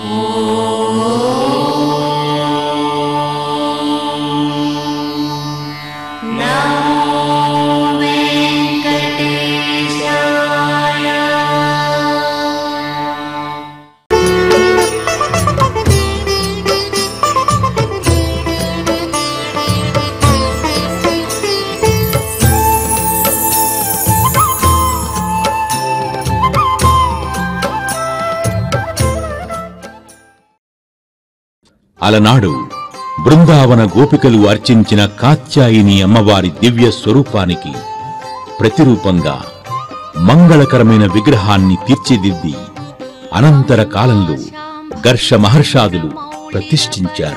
అలనాడు బృందావన గోపికలు అర్చించిన కాత్యాయిని అమ్మవారి దివ్య స్వరూపానికి ప్రతిరూపంగా మంగళకరమైన విగ్రహాన్ని తీర్చిదిద్ది అనంతర కాలంలో గర్ష మహర్షాదులు ప్రతిష్ఠించారు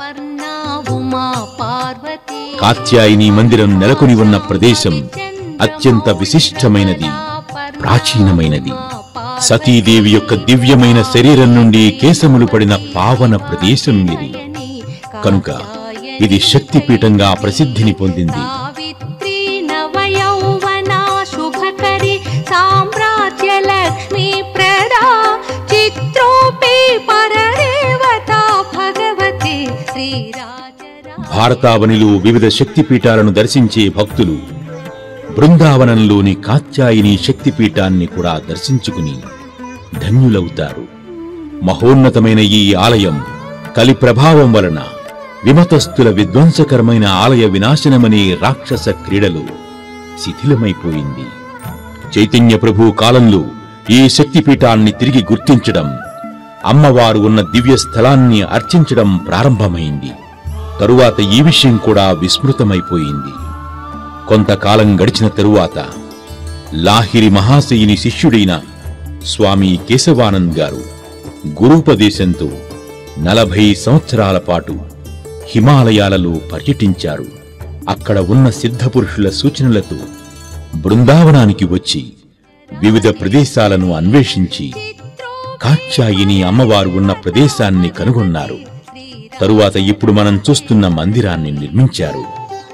కాత్యాయిని మందిరం నెలకొని ఉన్న ప్రదేశం అత్యంత విశిష్టమైనది ప్రాచీనమైనది సతీదేవి యొక్క దివ్యమైన శరీరం నుండి కేశములు పడిన పావన ప్రదేశం ఇది కనుక ఇది శక్తిపీఠంగా ప్రసిద్ధిని పొందింది సావిత్రి నవయౌవనా శుభకరి సామ్రాజ్య లక్ష్మీ ప్రదా చిత్రూపీ పరదేవత భగవతి శ్రీరాజరా భారతావనిలో వివిధ శక్తిపీఠాలను దర్శించే భక్తులు బృందావనంలోని కాత్యాయిని శక్తిపీఠాన్ని కూడా దర్శించుకుని ధన్యులవుతారు మహోన్నతమైన ఈ ఆలయం కలి ప్రభావం వలన విమతస్థుల విధ్వంసకరమైన ఆలయ వినాశనమనే రాక్షస క్రీడలు శిథిలమైపోయింది చైతన్య ప్రభు కాలంలో ఈ శక్తిపీఠాన్ని తిరిగి గుర్తించడం అమ్మవారు ఉన్న దివ్య స్థలాన్ని అర్చించడం ప్రారంభమైంది తరువాత ఈ విషయం కూడా విస్మృతమైపోయింది కొంతకాలం గడిచిన తరువాత లాహిరి మహాశయుని శిష్యుడైన స్వామి కేశవానంద్ గారు గురూపదేశంతో నలభై సంవత్సరాల పాటు హిమాలయాలలో పర్యటించారు అక్కడ ఉన్న సిద్ధపురుషుల సూచనలతో బృందావనానికి వచ్చి వివిధ ప్రదేశాలను అన్వేషించి కాత్యాయిని అమ్మవారు ఉన్న ప్రదేశాన్ని కనుగొన్నారు తరువాత ఇప్పుడు మనం చూస్తున్న మందిరాన్ని నిర్మించారు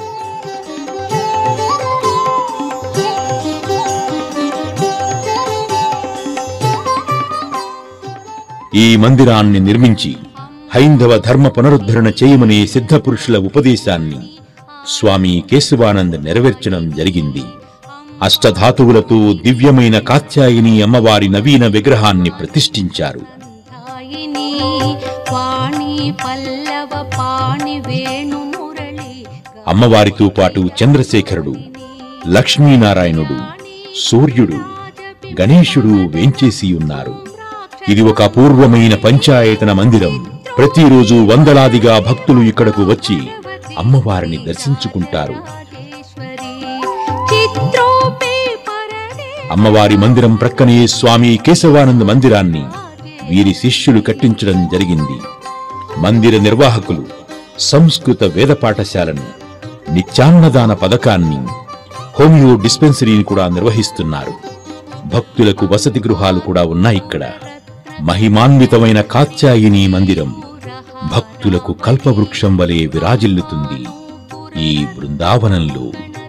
ఈ మందిరాన్ని నిర్మించి హైందవ ధర్మ పునరుద్ధరణ చేయమనే సిద్ధపురుషుల ఉపదేశాన్ని స్వామి కేశవానంద్ నెరవేర్చడం జరిగింది అష్టధాతువులతో దివ్యమైన కాత్యాయిని అమ్మవారి నవీన విగ్రహాన్ని ప్రతిష్ఠించారు ధాయిని వాణి పల్లవ పాణి వేణు మురళి అమ్మవారితో పాటు చంద్రశేఖరుడు లక్ష్మీనారాయణుడు సూర్యుడు గణేశుడు వేంచేసి ఉన్నారు ఇది ఒక అపూర్వమైన పంచాయతన మందిరం ప్రతిరోజు వందలాదిగా భక్తులు ఇక్కడకు వచ్చి అమ్మవారిని దర్శించుకుంటారు రాజేశ్వరి చిత్రూపీ పరదేవత అమ్మవారి మందిరం ప్రక్కనే స్వామి కేశవానంద మందిరాన్ని వీరి శిష్యులు కట్టించడం జరిగింది మందిర నిర్వాహకులు సంస్కృత వేద పాఠశాలను నిత్యాన్నదాన పథకాన్ని హోమియో డిస్పెన్సరీని కూడా నిర్వహిస్తున్నారు భక్తులకు వసతి గృహాలు కూడా ఉన్నాయి ఇక్కడ మహిమాన్వితమైన కాత్యాయిని మందిరం భక్తులకు కల్పవృక్షం వలె విరాజిల్లుతుంది ఈ బృందావనంలో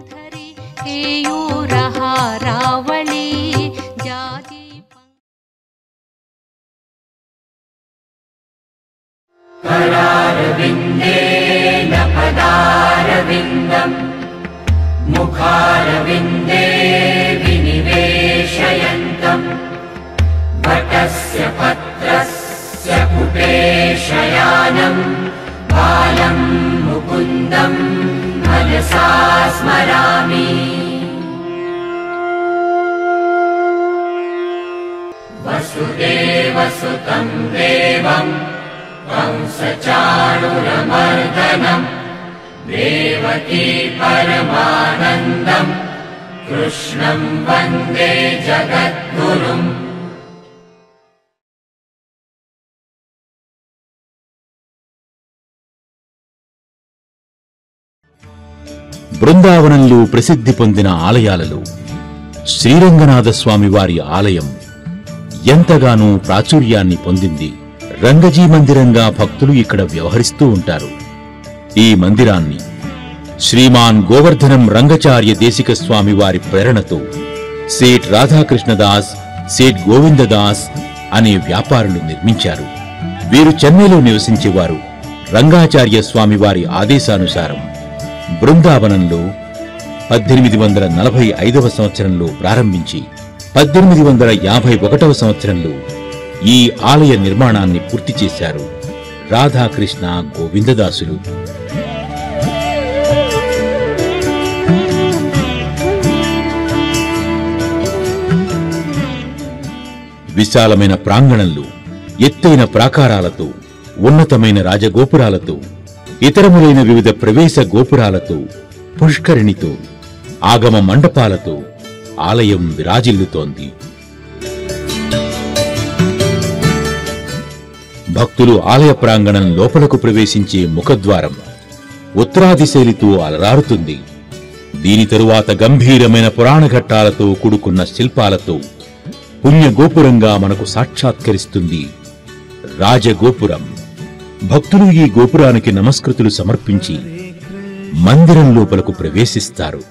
కేయూరహారావళి జాజి मुखारविन्दे विनिवेशयन्तम् वटस्य पत्रस्य पुटे शयानम् बालम् मुकुन्दम् मनसा स्मरामि वसुदेवसुतम् देवम् कंसचाणुरमर्दनम् देवकी परमानन्दम् कृष्णम् वन्दे जगद्गुरुम् బృందావనంలో ప్రసిద్ధి పొందిన ఆలయాలలో శ్రీరంగనాథ స్వామి వారి ఆలయం ఎంతగానో ప్రాచుర్యాన్ని పొందింది రంగజీ మందిరంగా భక్తులు ఇక్కడ వ్యవహరిస్తూ ఉంటారు ఈ మందిరాన్ని శ్రీమాన్ గోవర్ధనం రంగచార్య దేశిక స్వామి వారి ప్రేరణతో సేట్ రాధాకృష్ణదాస్ సేట్ గోవిందదాస్ అనే వ్యాపారులు నిర్మించారు వీరు చెన్నైలో నివసించేవారు రంగాచార్య స్వామి వారి ఆదేశానుసారం బృందావనంలో పద్దెనిమిది వందల నలభై ఐదవ సంవత్సరంలో ప్రారంభించి పద్దెనిమిది వందల యాభై ఒకటవ సంవత్సరంలో ఈ ఆలయ నిర్మాణాన్ని పూర్తి చేశారు రాధాకృష్ణ గోవిందదాసులు విశాలమైన ప్రాంగణంలో ఎత్తైన ప్రాకారాలతో ఉన్నతమైన రాజగోపురాలతో ఇతరములైన వివిధ ప్రవేశ గోపురాలతో పుష్కరిణితో ఆగమ మండపాలతో ఆలయం విరాజిల్లుతోంది భక్తులు ఆలయ ప్రాంగణం లోపలకు ప్రవేశించే ముఖద్వారం ఉత్తరాది శైలితో అలరారుతుంది దీని తరువాత గంభీరమైన పురాణ ఘట్టాలతో కూడుకున్న శిల్పాలతో పుణ్య గోపురంగా మనకు సాక్షాత్కరిస్తుంది రాజగోపురం భక్తులు ఈ గోపురానికి నమస్కృతులు సమర్పించి మందిరం లోపలకు ప్రవేశిస్తారు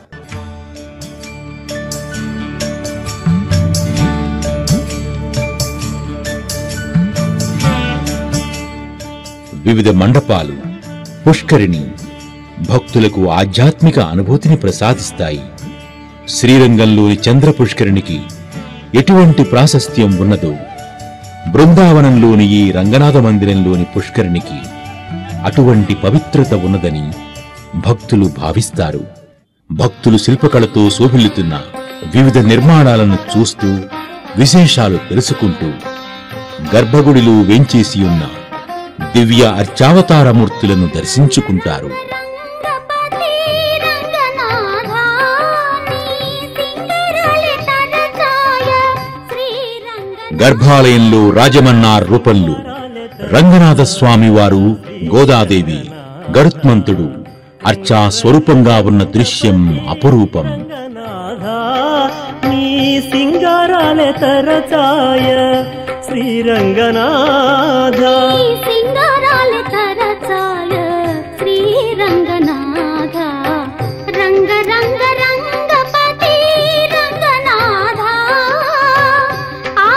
వివిధ మండపాలు పుష్కరిణి భక్తులకు ఆధ్యాత్మిక అనుభూతిని ప్రసాదిస్తాయి శ్రీరంగంలోని చంద్ర పుష్కరిణికి ఎటువంటి ప్రాశస్త్యం ఉన్నదో బృందావనంలోని ఈ రంగనాథ మందిరంలోని పుష్కరిణికి అటువంటి పవిత్రత ఉన్నదని భక్తులు భావిస్తారు భక్తులు శిల్పకళతో శోభిల్లుతున్న వివిధ నిర్మాణాలను చూస్తూ విశేషాలు తెలుసుకుంటూ గర్భగుడిలో వేంచేసి ఉన్న దివ్య అర్చావతారమూర్తులను దర్శించుకుంటారు రంగపతి రంగనాథా నీ సింగరాలి తనచాయ శ్రీరంగ గర్భాలయంలో రాజమన్నార్ రూపంలో రంగనాథ స్వామి వారు గోదాదేవి గరుత్మంతుడు అర్చా స్వరూపంగా ఉన్న దృశ్యం అపురూపం రంగనాథా నీ సింగారాల తరచాయ శ్రీరంగనాథ ఈ సింగరాలి తనచాయ శ్రీరంగనాథ రంగ రంగ రంగపతి రంగనాథా ఆ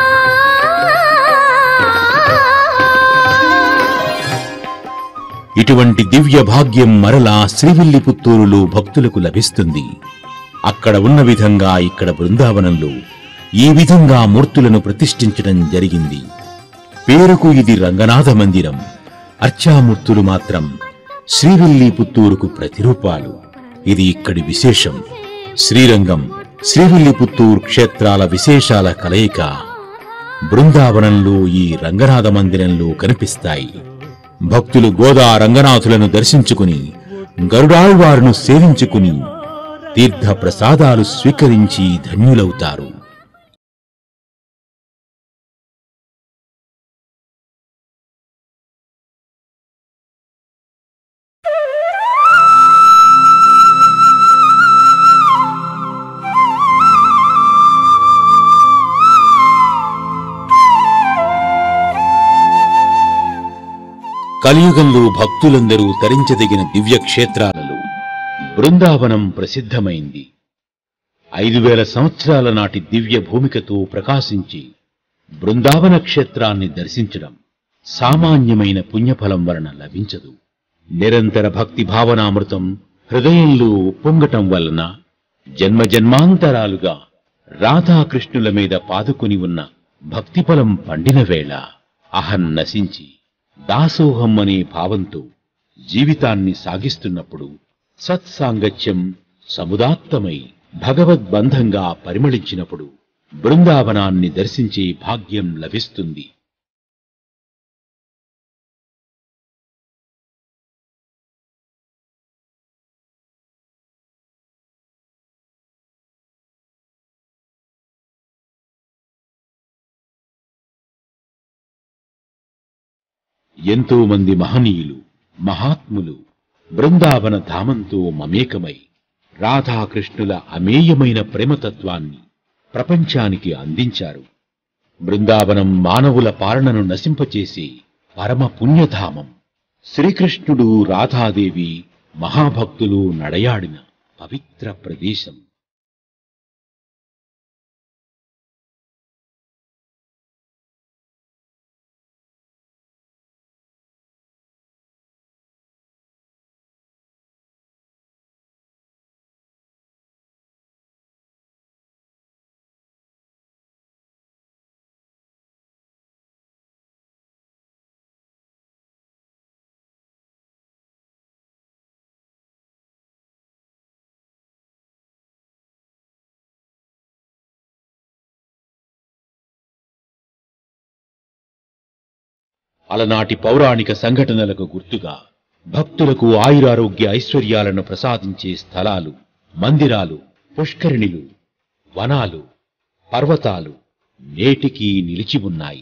ఇటువంటి దివ్య భాగ్యం మరలా శ్రీవిల్లిపుత్తూరులో భక్తులకు లభిస్తుంది అక్కడ ఉన్న విధంగా ఇక్కడ బృందావనంలో ఈ విధంగా మూర్తులను ప్రతిష్ఠించడం జరిగింది పేరుకు ఇది రంగనాథ మందిరం అర్చామూర్తులు మాత్రం శ్రీవిల్లిపుత్తూరుకు ప్రతిరూపాలు ఇది ఇక్కడి విశేషం శ్రీరంగం శ్రీవిల్లిపుత్తూరు క్షేత్రాల విశేషాల కలయిక బృందావనంలో ఈ రంగనాథ మందిరంలో కనిపిస్తాయి భక్తులు గోదా రంగనాథులను దర్శించుకుని గరుడాళ్వారును సేవించుకుని తీర్థ ప్రసాదాలు స్వీకరించి ధన్యులవుతారు కలియుగంలో భక్తులందరూ తరించదగిన దివ్య క్షేత్రాలలో బృందావనం ప్రసిద్ధమైంది ఐదు వేల సంవత్సరాల నాటి దివ్య భూమికతో ప్రకాశించి బృందావన క్షేత్రాన్ని దర్శించడం సామాన్యమైన పుణ్యఫలం వలన లభించదు నిరంతర భక్తి భావనామృతం హృదయంలో ఉప్పొంగటం వలన జన్మజన్మాంతరాలుగా రాధాకృష్ణుల మీద పాదుకుని ఉన్న భక్తిఫలం పండిన వేళ అహం నశించి దాసోహం అనే భావంతో జీవితాన్ని సాగిస్తున్నప్పుడు సత్సాంగత్యం సముదాత్తమై భగవద్బంధంగా పరిమళించినప్పుడు బృందావనాన్ని దర్శించే భాగ్యం లభిస్తుంది ఎంతో మంది మహనీయులు మహాత్ములు బృందావన ధామంతో మమేకమై రాధాకృష్ణుల అమేయమైన ప్రేమతత్వాన్ని ప్రపంచానికి అందించారు బృందావనం మానవుల పాలనను నశింపచేసే పరమ పుణ్యధామం శ్రీకృష్ణుడు రాధాదేవి మహాభక్తులు నడయాడిన పవిత్ర ప్రదేశం అలనాటి పౌరాణిక సంఘటనలకు గుర్తుగా భక్తులకు ఆయురారోగ్య ఐశ్వర్యాలను ప్రసాదించే స్థలాలు మందిరాలు పుష్కరిణిలు వనాలు పర్వతాలు నేటికీ నిలిచి ఉన్నాయి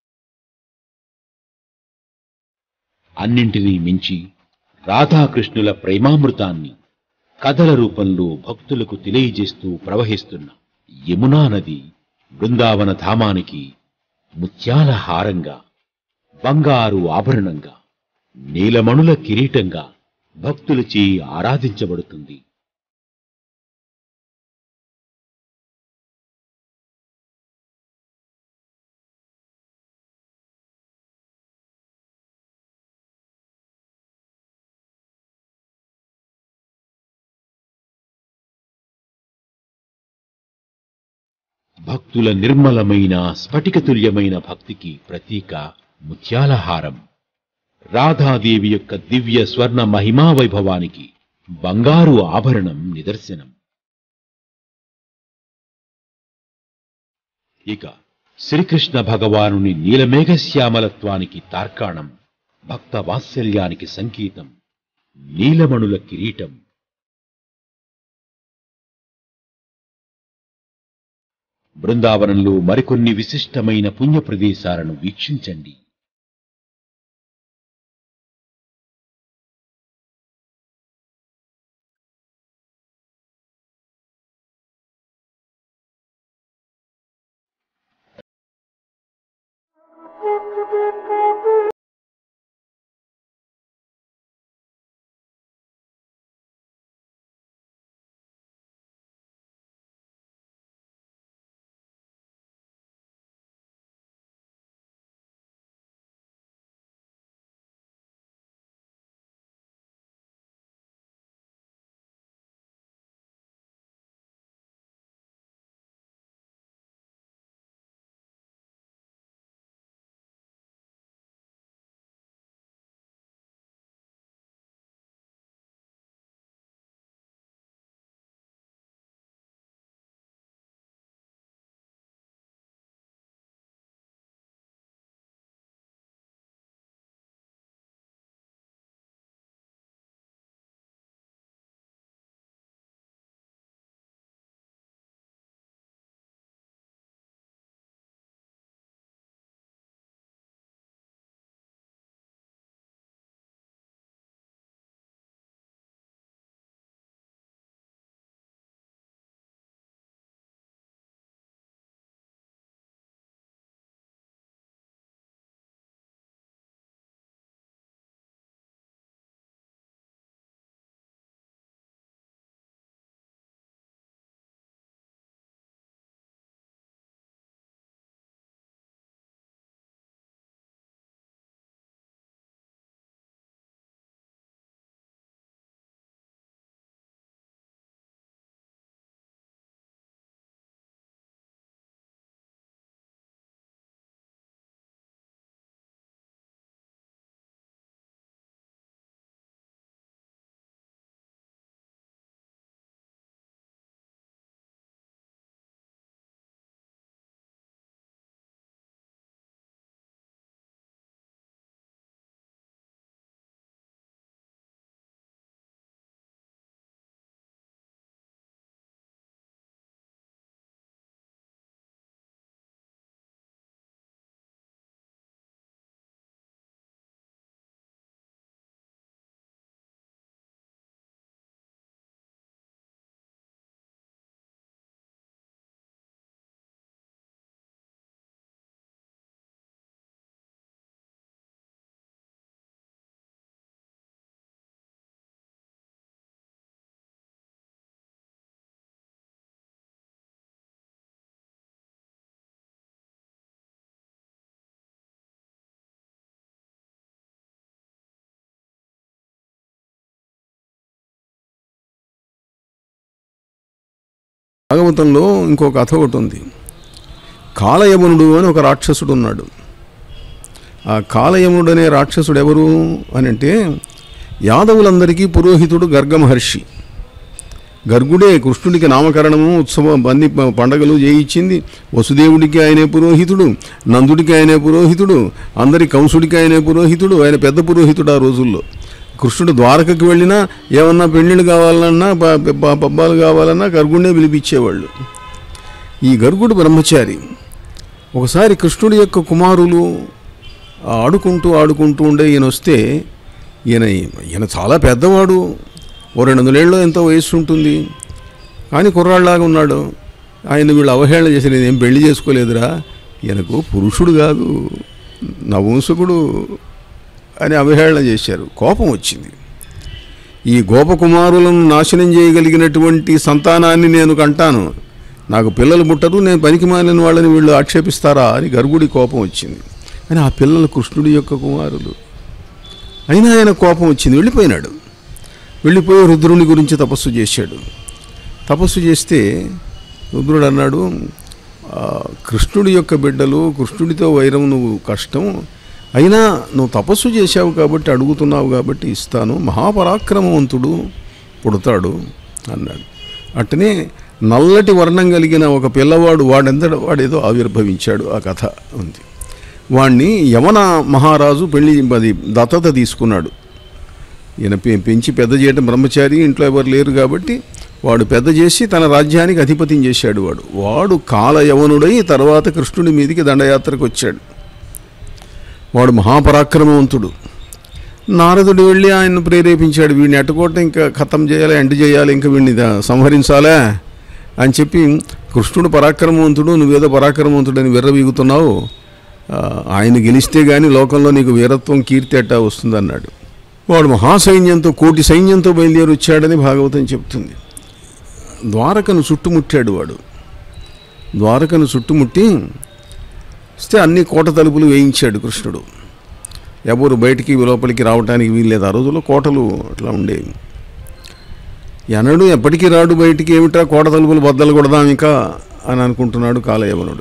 అన్నింటినీ మించి రాధాకృష్ణుల ప్రేమామృతాన్ని కథల రూపంలో భక్తులకు తెలియజేస్తూ ప్రవహిస్తున్న యమునా నది బృందావన ధామానికి ముత్యాల హారంగా బంగారు ఆభరణంగా నీలమణుల కిరీటంగా భక్తులచే ఆరాధించబడుతుంది భక్తుల నిర్మలమైన స్ఫటికతుల్యమైన భక్తికి ప్రతీక ముత్యాలహారం రాధాదేవి యొక్క దివ్య స్వర్ణ మహిమా వైభవానికి బంగారు ఆభరణం నిదర్శనం ఇక శ్రీకృష్ణ భగవానుని నీలమేఘశ్యామలత్వానికి తార్కాణం భక్త వాత్సల్యానికి సంకేతం నీలమణుల కిరీటం బృందావనంలో మరికొన్ని విశిష్టమైన పుణ్య ప్రదేశాలను వీక్షించండి భాగవతంలో ఇంకో కథ ఒకటి ఉంది కాలయమునుడు అని ఒక రాక్షసుడు ఉన్నాడు ఆ కాలయమునుడు అనే రాక్షసుడు ఎవరు అని అంటే యాదవులందరికీ పురోహితుడు గర్గ మహర్షి గర్గుడే కృష్ణుడికి నామకరణము ఉత్సవం అన్ని ప- పండగలు చేయించింది వసుదేవుడికి ఆయనే పురోహితుడు నందుడికి ఆయనే పురోహితుడు అందరి కంసుడికి ఆయనే పురోహితుడు ఆయన పెద్ద పురోహితుడు ఆ రోజుల్లో కృష్ణుడు ద్వారకకి వెళ్ళినా ఏమన్నా పెళ్ళిళ్ళు కావాలన్నా ప- ప- పబ్బాలు కావాలన్నా గర్గుడినే పిలిపించేవాళ్ళు ఈ గర్గుడు బ్రహ్మచారి ఒకసారి కృష్ణుడి యొక్క కుమారులు ఆడుకుంటూ ఆడుకుంటూ ఉండే ఈయన వస్తే ఈయన ఈయన చాలా పెద్దవాడు ఓ రెండు వందలేళ్ళు ఎంతో వయస్సు ఉంటుంది కానీ కుర్రాళ్ళలాగా ఉన్నాడు ఆయన వీళ్ళు అవహేళన చేసి నేనేం పెళ్లి చేసుకోలేదురా ఈయనకు పురుషుడు కాదు నవంశకుడు అని అవహేళన చేశారు కోపం వచ్చింది ఈ గోపకుమారులను నాశనం చేయగలిగినటువంటి సంతానాన్ని నేను కంటాను నాకు పిల్లలు పుట్టరు నేను పనికి మాలిన వాళ్ళని వీళ్ళు ఆక్షేపిస్తారా అని గర్గుడి కోపం వచ్చింది కానీ ఆ పిల్లలు కృష్ణుడి యొక్క కుమారులు అయినా ఆయన కోపం వచ్చింది వెళ్ళిపోయినాడు వెళ్ళిపోయి రుద్రుని గురించి తపస్సు చేశాడు తపస్సు చేస్తే రుద్రుడు అన్నాడు "ఆ, కృష్ణుడి యొక్క బిడ్డలు కృష్ణుడితో వైరం నువ్వు కష్టం అయినా నువ్వు తపస్సు చేశావు కాబట్టి అడుగుతున్నావు కాబట్టి ఇస్తాను మహాపరాక్రమవంతుడు పుడతాడు అన్నాడు అట్టనే నల్లటి వర్ణం కలిగిన ఒక పిల్లవాడు వాడెంతట వాడేదో ఆవిర్భవించాడు ఆ కథ ఉంది వాణ్ణి యమన మహారాజు పెళ్లి అది దత్తత తీసుకున్నాడు ఈయన పె- పెంచి పెద్ద చేయడం బ్రహ్మచారి ఇంట్లో ఎవరు లేరు కాబట్టి వాడు పెద్ద చేసి తన రాజ్యానికి అధిపతిని చేశాడు వాడు వాడు కాల యవనుడై తర్వాత కృష్ణుడి మీదికి దండయాత్రకు వచ్చాడు వాడు మహాపరాక్రమవంతుడు నారదుడు వెళ్ళి ఆయన్ను ప్రేరేపించాడు వీడిని ఎట్టుకోట ఇంకా ఖతం చేయాలి ఎండ్ చేయాలి ఇంకా వీడిని దా- సంహరించాలా అని చెప్పి కృష్ణుడు పరాక్రమవంతుడు నువ్వేదో పరాక్రమవంతుడని విర్రవీగుతున్నావు ఆ, ఆయన గెలిస్తే గాని లోకంలో నీకు వీరత్వం కీర్తి అట్టా వస్తుందన్నాడు వాడు మహాసైన్యంతో కోటి సైన్యంతో బయలుదేరి వచ్చాడని భాగవతం చెప్తుంది ద్వారకను చుట్టుముట్టాడు వాడు ద్వారకను చుట్టుముట్టి వస్తే అన్ని కోట తలుపులు వేయించాడు కృష్ణుడు ఎవరు బయటికి లోపలికి రావడానికి వీల్లేదు ఆ రోజుల్లో కోటలు అట్లా ఉండేవి ఎనడు ఎప్పటికీ రాడు బయటికి ఏమిటా కోట తలుపులు బద్దలు కొడదాం ఇంకా అని అనుకుంటున్నాడు కాలయవనుడు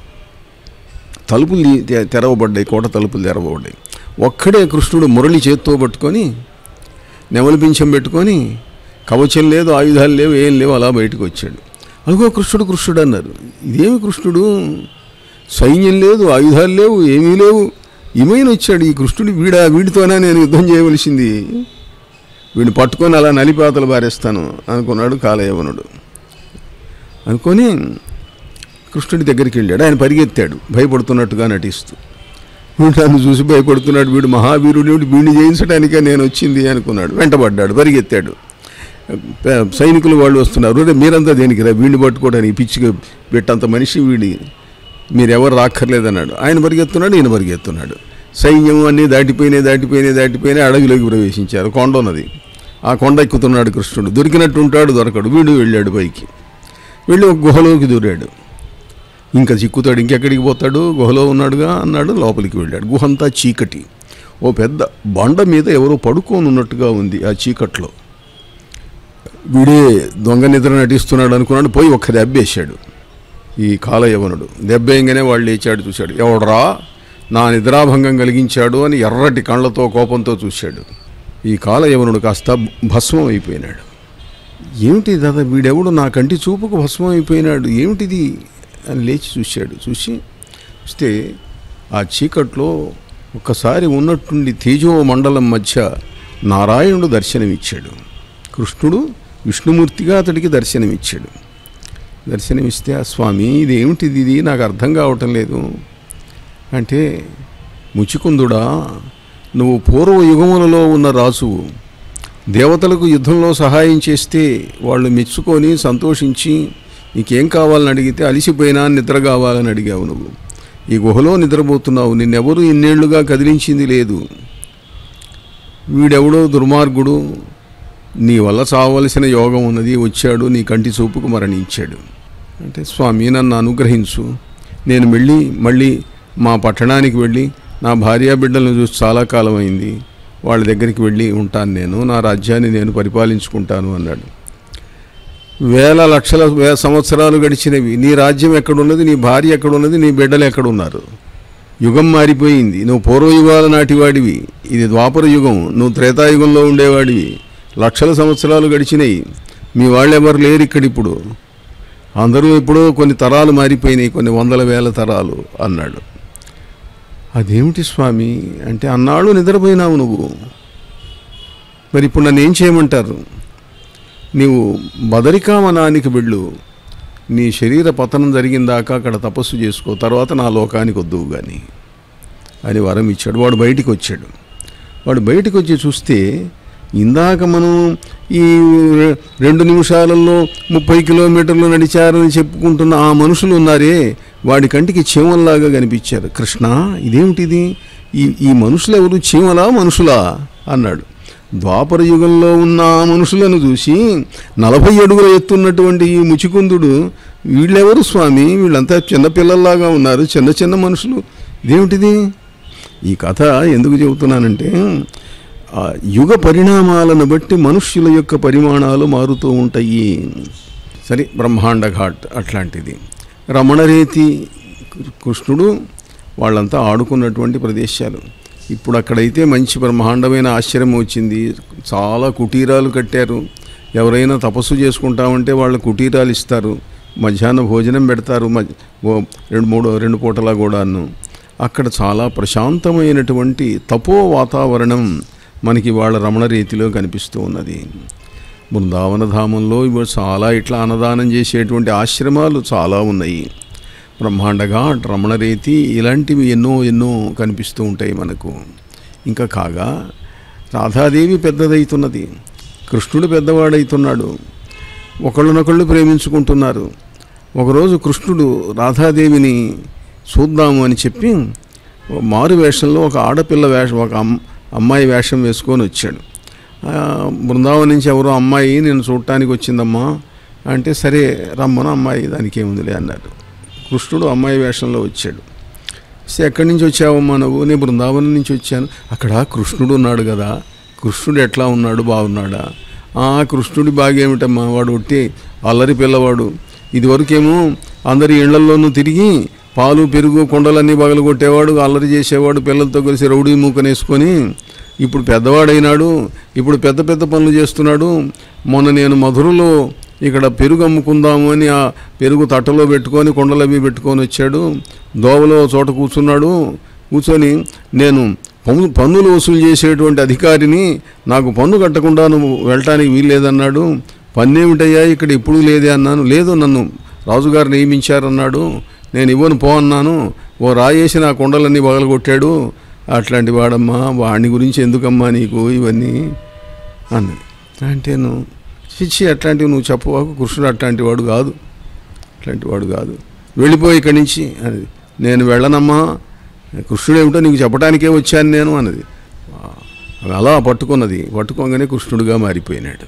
తలుపులు తీ- తె- తెరవబడ్డాయి కోట తలుపులు తెరవబడ్డాయి ఒక్కడే కృష్ణుడు మురళి చేత్తో పట్టుకొని నెమలి పింఛం పెట్టుకొని కవచం లేదు ఆయుధాలు లేవు ఏం లేవు అలా బయటకు వచ్చాడు అనుకో కృష్ణుడు కృష్ణుడు అన్నారు ఇదేమి కృష్ణుడు సైన్యం లేదు ఆయుధాలు లేవు ఏమీ లేవు ఏమైనా వచ్చాడు ఈ కృష్ణుడు వీడా వీడితోనే నేను యుద్ధం చేయవలసింది వీడిని పట్టుకొని అలా నలిపాతలు బారేస్తాను అనుకున్నాడు కాలయవనుడు అనుకొని కృష్ణుడి దగ్గరికి వెళ్ళాడు ఆయన పరిగెత్తాడు భయపడుతున్నట్టుగా నటిస్తూ వీడు నన్ను చూసి భయపడుతున్నాడు వీడు మహావీరుడు వీడు వీడిని జయించడానికే నేను వచ్చింది అనుకున్నాడు వెంటబడ్డాడు పరిగెత్తాడు ప- సైనికులు వాళ్ళు వస్తున్నారు "ఒరేయ్, మీరంతా దేనికి రా వీడిని పట్టుకోవడానికి పిచ్చిగా పెట్టంత మనిషి వీడి మీరెవరు రాక్కర్లేదన్నాడు ఆయన పరిగెత్తున్నాడు ఈయన పరిగెత్తున్నాడు సైన్యం అన్నీ దాటిపోయినాయి దాటిపోయినాయి దాటిపోయినాయి అడవిలోకి ప్రవేశించారు కొండ ఉన్నది ఆ కొండ ఎక్కుతున్నాడు కృష్ణుడు దొరికినట్టు ఉంటాడు దొరకడు వీడు వెళ్ళాడు పైకి వెళ్ళి ఒక గుహలోకి దూరాడు ఇంకా చిక్కుతాడు ఇంకెక్కడికి పోతాడు గుహలో ఉన్నాడుగా అన్నాడు లోపలికి వెళ్ళాడు గుహ అంతా చీకటి ఓ పెద్ద బండ మీద ఎవరో పడుకొని ఉన్నట్టుగా ఉంది ఆ చీకట్లో వీడే దొంగ నిద్ర నటిస్తున్నాడు అనుకున్నాడు పోయి ఒక్క దెబ్బేశాడు ఈ కాలయవనుడు దెబ్బేయంగానే వాళ్ళు లేచాడు చూశాడు ఎవడరా నా నిద్రాభంగం కలిగించాడు అని ఎర్రటి కళ్ళతో కోపంతో చూశాడు ఈ కాలయవనుడు కాస్త భస్మం అయిపోయినాడు ఏమిటి దాదా వీడెవడు నా కంటి చూపుకు భస్మం అయిపోయినాడు ఏమిటిది అని లేచి చూశాడు చూసి చూస్తే ఆ చీకట్లో ఒక్కసారి ఉన్నట్టుండి తేజో మండలం మధ్య నారాయణుడు దర్శనమిచ్చాడు కృష్ణుడు విష్ణుమూర్తిగా అతడికి దర్శనమిచ్చాడు దర్శనమిస్తే ఆ స్వామి ఇదేమిటిది ఇది నాకు అర్థం కావటం లేదు అంటే ముచికుందుడా నువ్వు పూర్వ యుగములలో ఉన్న రాజువు దేవతలకు యుద్ధంలో సహాయం చేస్తే వాళ్ళు మెచ్చుకొని సంతోషించి నీకేం కావాలని అడిగితే అలిసిపోయినా నిద్ర కావాలని అడిగావు నువ్వు ఈ గుహలో నిద్రపోతున్నావు నిన్నెవరూ ఇన్నేళ్లుగా కదిలించింది లేదు వీడెవడో దుర్మార్గుడు నీ వల్ల చావలసిన యోగం ఉన్నది వచ్చాడు నీ కంటి చూపుకు మరణించాడు అంటే స్వామి నన్ను అనుగ్రహించు నేను వెళ్ళి మళ్ళీ మా పట్టణానికి వెళ్ళి నా భార్యా బిడ్డలను చూసి చాలా కాలం అయింది వాళ్ళ దగ్గరికి వెళ్ళి ఉంటాను నేను నా రాజ్యాన్ని నేను పరిపాలించుకుంటాను అన్నాడు వేల లక్షల వే సంవత్సరాలు గడిచినవి నీ రాజ్యం ఎక్కడున్నది నీ భార్య ఎక్కడున్నది నీ బిడ్డలు ఎక్కడున్నారు యుగం మారిపోయింది నువ్వు పూర్వయుగాల నాటివాడివి ఇది ద్వాపర యుగం నువ్వు త్రేతాయుగంలో ఉండేవాడివి లక్షల సంవత్సరాలు గడిచినాయి మీ వాళ్ళు ఎవరు లేరు ఇక్కడ ఇప్పుడు అందరూ ఇప్పుడు కొన్ని తరాలు మారిపోయినాయి కొన్ని వందల వేల తరాలు అన్నాడు అదేమిటి స్వామి అంటే అన్నాళ్ళు నిద్రపోయినావు నువ్వు మరి ఇప్పుడు నన్ను ఏం చేయమంటారు నీవు బదరికావనానికి వెళ్ళు నీ శరీర పతనం జరిగిందాకా అక్కడ తపస్సు చేసుకో తర్వాత నా లోకానికి వద్దువు కానీ అని వరం ఇచ్చాడు వాడు బయటికి వచ్చాడు వాడు బయటికి వచ్చి చూస్తే ఇందాక మనం ఈ రె- రెండు నిమిషాలలో ముప్పై కిలోమీటర్లు నడిచారని చెప్పుకుంటున్న ఆ మనుషులు ఉన్నారే వాడి కంటికి చీమల్లాగా కనిపించారు కృష్ణ ఇదేమిటిది ఈ ఈ మనుషులు ఎవరు చీమలా మనుషులా అన్నాడు ద్వాపర యుగంలో ఉన్న ఆ మనుషులను చూసి నలభై అడుగుల ఎత్తున్నటువంటి ఈ ముచికుందుడు వీళ్ళెవరు స్వామి వీళ్ళంతా చిన్నపిల్లల్లాగా ఉన్నారు చిన్న చిన్న మనుషులు ఇదేమిటిది ఈ కథ ఎందుకు చెబుతున్నానంటే ఆ యుగ పరిణామాలను బట్టి మనుష్యుల యొక్క పరిమాణాలు మారుతూ ఉంటాయి సరే బ్రహ్మాండ ఘాట్ అట్లాంటిది రమణరేతి కృష్ణుడు వాళ్ళంతా ఆడుకున్నటువంటి ప్రదేశాలు ఇప్పుడు అక్కడైతే మంచి బ్రహ్మాండమైన ఆశ్చర్యం వచ్చింది చాలా కుటీరాలు కట్టారు ఎవరైనా తపస్సు చేసుకుంటామంటే వాళ్ళ కుటీరాలు ఇస్తారు మధ్యాహ్న భోజనం పెడతారు మధ్య- ఓ రెండు మూడు రెండు పూటలా కూడాను అక్కడ చాలా ప్రశాంతమైనటువంటి తపో వాతావరణం మనకి వాళ్ళ రమణ రీతిలో కనిపిస్తూ ఉన్నది బృందావన ధామంలో ఇప్పుడు చాలా ఇట్లా అన్నదానం చేసేటువంటి ఆశ్రమాలు చాలా ఉన్నాయి బ్రహ్మాండగా రమణరీతి ఇలాంటివి ఎన్నో ఎన్నో కనిపిస్తూ ఉంటాయి మనకు ఇంకా కాగా రాధాదేవి పెద్దదవుతున్నది కృష్ణుడు పెద్దవాడవుతున్నాడు ఒకళ్ళనొకళ్ళు ప్రేమించుకుంటున్నారు ఒకరోజు కృష్ణుడు రాధాదేవిని చూద్దాము అని చెప్పి ఓ మారు వేషంలో ఒక ఆడపిల్ల వేషం ఒక అమ్ అమ్మాయి వేషం వేసుకొని వచ్చాడు ఆ, బృందావనం నుంచి ఎవరో అమ్మాయి నేను చూడటానికి వచ్చిందమ్మా అంటే సరే రమ్మను అమ్మాయి దానికి ఏముందిలే అన్నాడు కృష్ణుడు అమ్మాయి వేషంలో వచ్చాడు సరే ఎక్కడి నుంచి వచ్చావమ్మా నువ్వు నేను బృందావనం నుంచి వచ్చాను అక్కడ కృష్ణుడు ఉన్నాడు కదా కృష్ణుడు ఎట్లా ఉన్నాడు బాగున్నాడా ఆ కృష్ణుడి బాగేమిటమ్మా వాడు ఒట్టి అల్లరి పిల్లవాడు ఇదివరకేమో అందరి ఇళ్లల్లోనూ తిరిగి పాలు పెరుగు కొండలన్నీ పగలు కొట్టేవాడు అల్లరి చేసేవాడు పిల్లలతో కలిసి రౌడీ మూకనేసుకొని ఇప్పుడు పెద్దవాడైనాడు ఇప్పుడు పెద్ద పెద్ద పనులు చేస్తున్నాడు మొన్న నేను మధురలో ఇక్కడ పెరుగు అమ్ముకుందాము అని ఆ పెరుగు తట్టలో పెట్టుకొని కొండలవి పెట్టుకొని వచ్చాడు దోవలో ఓ చోట కూర్చున్నాడు కూర్చొని నేను పన్ను పన్నులు వసూలు చేసేటువంటి అధికారిని నాకు పన్ను కట్టకుండా నువ్వు వెళ్ళటానికి వీల్లేదన్నాడు పన్నేమిటయ్యా ఇక్కడ ఎప్పుడూ లేదే అన్నాను లేదు నన్ను రాజుగారు నియమించారన్నాడు నేను ఇవ్వను పో అన్నాను ఓ రాయేసి నా కొండలన్నీ పగలగొట్టాడు అట్లాంటి వాడమ్మా వాడిని గురించి ఎందుకమ్మా నీకు ఇవన్నీ అన్నది అంటేను చిచ్చి అట్లాంటివి నువ్వు చెప్పవాకు కృష్ణుడు అట్లాంటి వాడు కాదు అట్లాంటి వాడు కాదు వెళ్ళిపోయి ఇక్కడి నుంచి అన్నది నేను వెళ్ళనమ్మా కృష్ణుడు ఏమిటో నీకు చెప్పడానికే వచ్చాను నేను అన్నది ఆమె అలా పట్టుకున్నది పట్టుకోగానే కృష్ణుడిగా మారిపోయినాడు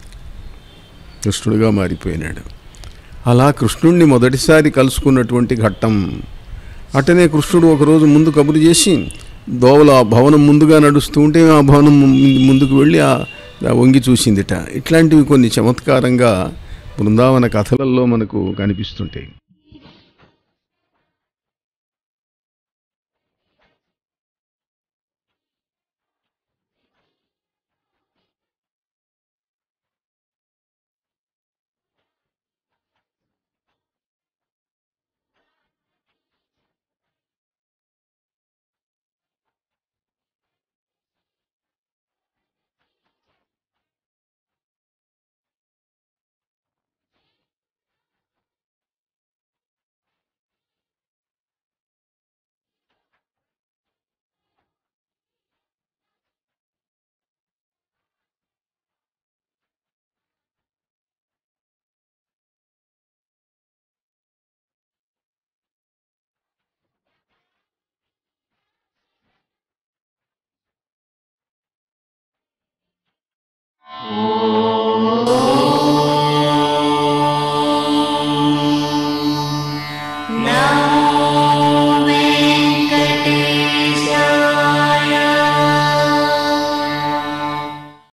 కృష్ణుడిగా మారిపోయినాడు అలా కృష్ణుడిని మొదటిసారి కలుసుకున్నటువంటి ఘట్టం అట్టనే కృష్ణుడు ఒకరోజు ముందు కబురు చేసి దోవల ఆ భవనం ముందుగా నడుస్తూ ఉంటే ఆ భవనం ము- ముందుకు వెళ్ళి ఆ ఆ వంగి చూసిందిట ఇట్లాంటివి కొన్ని చమత్కారంగా బృందావన కథలలో మనకు కనిపిస్తుంటాయి